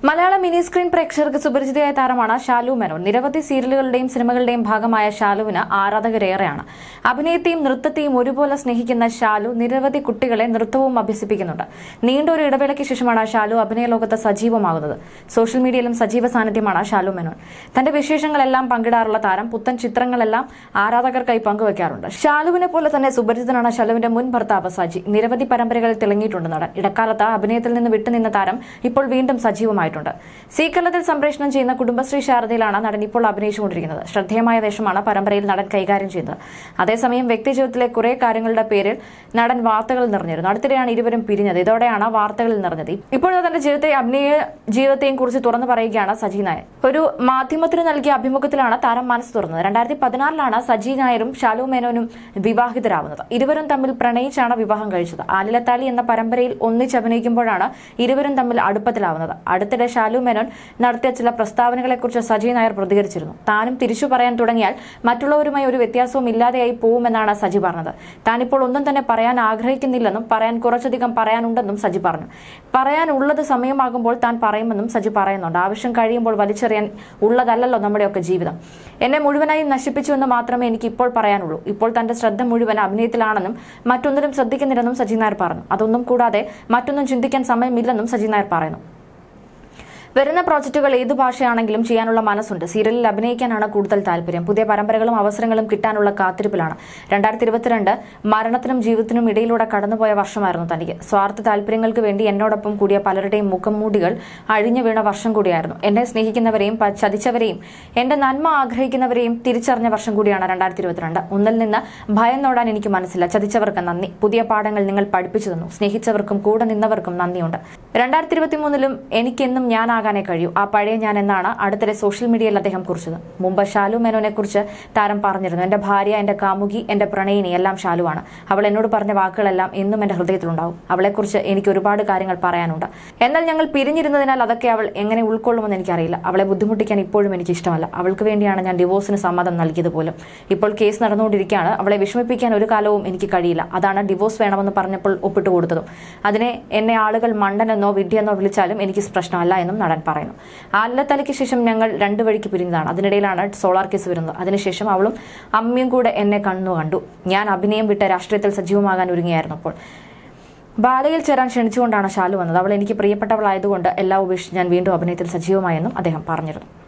മലയാള mini screen പ്രേക്ഷകർക്ക് സുപരിചിതയായ താരമാണ് ഷാലു മേനോൻ നിരവധി സീരിയലുകളുടെയും സിനിമകളുടെയും ഭാഗമായ ഷാലുവിന് ആരാധകരേറെയാണ് അഭിനയത്തെയും നൃത്തത്തെയും ഒരുപോലെ സ്നേഹിക്കുന്ന ഷാലു നിരവധി കുട്ടികളെ നൃത്തവും അഭ്യസിപ്പിക്കുന്നുണ്ട് നീണ്ട ഒരു ഇടവേളയ്ക്ക് ശേഷമാണ് ഷാലു അഭിനയ ലോകത്ത് സജീവമാകുന്നത് സോഷ്യൽ മീഡിയയിലും സജീവ സാന്നിധ്യമാണ് ഷാലു മേനോൻ തന്റെ വിശേഷങ്ങളെല്ലാം പങ്കിടാറുള്ള താരം പുത്തൻ ചിത്രങ്ങളെല്ലാം ആരാധകർക്കായി പങ്കുവയ്ക്കാറുണ്ട് ഷാലുവിനെ പോലെ തന്നെ സുപരിചിതനാണ് ഷാലുവിന്റെ മുൻ ഭർത്താവ് സജി നിരവധി പരമ്പരകളിൽ തിളങ്ങിയിട്ടുണ്ട് നടൻ ഇടക്കാലത്ത് അഭിനയത്തിൽ നിന്ന് വിട്ടുനിന്ന താരം ഇപ്പോൾ വീണ്ടും സജീവമായിട്ടുണ്ട് സി കേരളത്തിൽ സംപ്രേഷണം ചെയ്യുന്ന കുടുംബശ്രീ ശാരദയിലാണ് നടൻ ഇപ്പോൾ അഭിനയിച്ചുകൊണ്ടിരിക്കുന്നത് ശ്രദ്ധേയമായ വേഷമാണ് പരമ്പരയിൽ നടൻ കൈകാര്യം ചെയ്യുന്നത് അതേസമയം വ്യക്തിജീവിതത്തിലെ കുറെ കാര്യങ്ങളുടെ പേരിൽ നടൻ വാർത്തകൾ നിറഞ്ഞിരുന്നു അടുത്തിടെയാണ് ഇരുവരും പിരിഞ്ഞത് ഇതോടെയാണ് വാർത്തകളിൽ നിറഞ്ഞത് ഇപ്പോഴത്തെ തന്റെ ജീവിതത്തെ അഭിനയ ജീവിതത്തെയും കുറിച്ച് തുറന്നു പറയുകയാണ് സജി നായർ ഒരു മാധ്യമത്തിന് നൽകിയ അഭിമുഖത്തിലാണ് താരം മനസ്സ് തുറന്നത് രണ്ടായിരത്തി പതിനാറിലാണ് സജി നായരും ഷാലു മേനോനും വിവാഹിതരാവുന്നത് ഇരുവരും തമ്മിൽ പ്രണയിച്ചാണ് വിവാഹം കഴിച്ചത് ആലിലത്താലി എന്ന പരമ്പരയിൽ ഒന്നിച്ചഭിനയിക്കുമ്പോഴാണ് ഇരുവരും തമ്മിൽ അടുപ്പത്തിലാവുന്നത് അടുത്തിടെ ഷാലു മേനോൻ നടത്തിയ ചില പ്രസ്താവനകളെക്കുറിച്ച് സജി നായർ പ്രതികരിച്ചിരുന്നു താനും തിരിച്ചു പറയാൻ തുടങ്ങിയാൽ മറ്റുള്ളവരുമായി ഒരു വ്യത്യാസവും ഇല്ലാതെയായി പോവുമെന്നാണ് സജി പറഞ്ഞത് താനിപ്പോൾ ഒന്നും തന്നെ പറയാൻ ആഗ്രഹിക്കുന്നില്ലെന്നും പറയാൻ കുറച്ചധികം പറയാനുണ്ടെന്നും സജി പറഞ്ഞു പറയാനുള്ളത് സമയമാകുമ്പോൾ താൻ പറയുമെന്നും സജി പറയുന്നുണ്ട് ആവശ്യം കഴിയുമ്പോൾ വലിച്ചെറിയാൻ ഉള്ളതല്ലല്ലോ നമ്മുടെയൊക്കെ ജീവിതം എന്നെ മുഴുവനായി നശിപ്പിച്ചുവെന്ന് മാത്രമേ എനിക്ക് ഇപ്പോൾ പറയാനുള്ളൂ ഇപ്പോൾ തന്റെ ശ്രദ്ധ മുഴുവൻ അഭിനയത്തിലാണെന്നും മറ്റൊന്നിലും ശ്രദ്ധിക്കുന്നില്ലെന്നും സജി നായർ പറഞ്ഞു അതൊന്നും കൂടാതെ മറ്റൊന്നും ചിന്തിക്കാൻ സമയമില്ലെന്നും സജി നായർ പറയുന്നു വരുന്ന പ്രോജക്റ്റുകൾ ഏതു ഭാഷയാണെങ്കിലും ചെയ്യാനുള്ള മനസ്സുണ്ട് സീരിയലിൽ അഭിനയിക്കാനാണ് കൂടുതൽ താല്പര്യം പുതിയ പരമ്പരകളും അവസരങ്ങളും കിട്ടാനുള്ള കാത്തിരിപ്പിലാണ് രണ്ടായിരത്തി ഇരുപത്തിരണ്ട് മരണത്തിനും ജീവിതത്തിനും ഇടയിലൂടെ കടന്നുപോയ വർഷമായിരുന്നു തനിക്ക് സ്വാർത്ഥ താല്പര്യങ്ങൾക്ക് വേണ്ടി എന്നോടൊപ്പം കൂടിയ പലരുടെയും മുഖംമൂടികൾ അഴിഞ്ഞു വീണ വർഷം കൂടിയായിരുന്നു എന്നെ സ്നേഹിക്കുന്നവരെയും പ- ചതിച്ചവരെയും എന്റെ നന്മ ആഗ്രഹിക്കുന്നവരെയും തിരിച്ചറിഞ്ഞ വർഷം കൂടിയാണ് രണ്ടായിരത്തി ഇരുപത്തിരണ്ട് ഒന്നിൽ നിന്ന് ഭയം നോടാൻ എനിക്ക് മനസ്സില്ല ചതിച്ചവർക്ക് നന്ദി പുതിയ പാഠങ്ങൾ നിങ്ങൾ പഠിപ്പിച്ചു തന്നു സ്നേഹിച്ചവർക്കും കൂടെ നിന്നവർക്കും നന്ദിയുണ്ട് രണ്ടായിരത്തി ഇരുപത്തി മൂന്നിലും എനിക്കെന്നും ഞാനാകാനേ കഴിയൂ ആ പഴയ ഞാൻ എന്നാണ് അടുത്തിടെ സോഷ്യൽ മീഡിയയിൽ അദ്ദേഹം കുറിച്ചത് മുമ്പ് ഷാലു മേനോനെ കുറിച്ച് താരം പറഞ്ഞിരുന്നു എന്റെ ഭാര്യ എന്റെ കാമുകി എന്റെ പ്രണയിനി എല്ലാം ഷാലുവാണ് അവൾ എന്നോട് പറഞ്ഞ വാക്കുകളെല്ലാം എന്നും എന്റെ ഹൃദയത്തിലുണ്ടാവും അവളെക്കുറിച്ച് എനിക്ക് ഒരുപാട് കാര്യങ്ങൾ പറയാനുണ്ട് എന്നാൽ ഞങ്ങൾ പിരിഞ്ഞിരുന്നതിനാൽ അതൊക്കെ അവൾ എങ്ങനെ ഉൾക്കൊള്ളുമെന്ന് എനിക്കറിയില്ല അവളെ ബുദ്ധിമുട്ടിക്കാൻ ഇപ്പോഴും എനിക്ക് ഇഷ്ടമല്ല അവൾക്ക് വേണ്ടിയാണ് ഞാൻ ഡിവോഴ്സിന് സമ്മതം നൽകിയത് പോലും ഇപ്പോൾ കേസ് നടന്നുകൊണ്ടിരിക്കുകയാണ് അവളെ വിഷമിപ്പിക്കാൻ ഒരു കാലവും എനിക്ക് കഴിയില്ല അതാണ് ഡിവോഴ്സ് വേണമെന്ന് പറഞ്ഞപ്പോൾ ഒപ്പിട്ട് കൊടുത്തതും അതിനെ എന്നെ ആളുകൾ മണ്ടനെന്നോ വിഡ്ഢിയെന്നോ വിളിച്ചാലും എനിക്ക് പ്രശ്നമല്ല എന്നും നടൻ പറയുന്നു ആലത്തലയ്ക്ക് ശേഷം ഞങ്ങൾ രണ്ടു വഴിക്ക് പിരിഞ്ഞതാണ് അതിനിടയിലാണ് സോളാർ കേസ് വരുന്നത് അതിനുശേഷം അവളും അമ്മയും കൂടെ എന്നെ കണ്ണു കണ്ടു ഞാൻ അഭിനയം വിട്ട് രാഷ്ട്രീയത്തിൽ സജീവമാകാൻ ഒരുങ്ങിയായിരുന്നു അപ്പോൾ ബാലയിൽ ചേരാൻ ക്ഷണിച്ചുകൊണ്ടാണ് ഷാലു വന്നത് അവൾ എനിക്ക് പ്രിയപ്പെട്ടവളായതുകൊണ്ട് എല്ലാം ഉപേക്ഷിച്ച് ഞാൻ വീണ്ടും അഭിനയത്തിൽ സജീവമായെന്നും അദ്ദേഹം പറഞ്ഞിരുന്നു